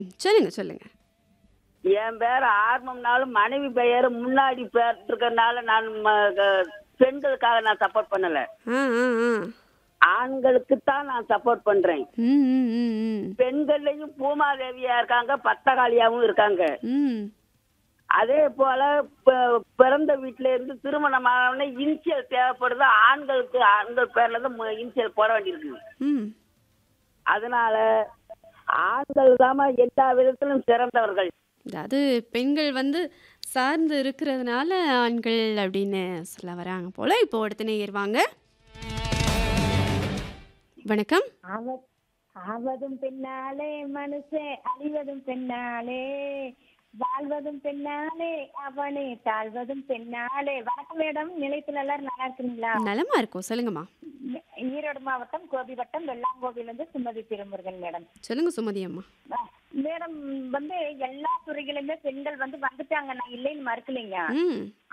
சொல்லுங்க சொல்லுங்க என் பேர் ஆர்வம்னாலும் மனைவி பெயர் முன்னாடி பேர் இருக்கிறதுனால நான் ம- க- பெண்களுக்காக நான் சப்போர்ட் பண்ணல ஆ ஆ ஆ ஆண்களுக்கு தான் நான் சப்போர்ட் பண்றேன் ம் ம் ம் ம் பெண்கள்லயும் பூமாதேவியா இருக்காங்க பத்தகாளியாவும் இருக்காங்க ம் அதே போல ப- பிறந்த வீட்டுல இருந்து திருமணமான இனிஷியல் தேவைப்படுது ஆண்களுக்கு ஆண்கள் பேர்ல இருந்து இனிஷியல் போட வேண்டியிருக்கு ம் அதனால ஆண்கள் தாமா எல்லா விதத்திலும் சிறந்தவர்கள் அதாவது பெண்கள் வந்து சார்ந்து இருக்கிறதுனால ஆண்கள் அப்படின்னு சொல்ல வராங்க போல இப்போ அடுத்த நேயர் வாங்க வணக்கம் ஆவ- ஆவதும் பெண்ணாலே மனுஷே அழிவதும் பெண்ணாலே வாழ்வதும் பெண்ணாலே அவனே தாழ்வதும் பெண்ணாலே வணக்கம் மேடம் நிலையத்துல எல்லாரும் நல்லா இருக்கிறீங்களா நலமா இருக்கும் சொல்லுங்கம்மா ஈரோடு மாவட்டம் கோபி வட்டம் வெள்ளாங்கோவில இருந்து சுமதி திருமுருகன் மேடம் சொல்லுங்க சுமதி அம்மா அஹ் மேடம் வந்து எல்லா துறைகளிலுமே பெண்கள் வந்து வந்துட்டாங்க நான் இல்லைன்னு மறுக்கலைங்க ம்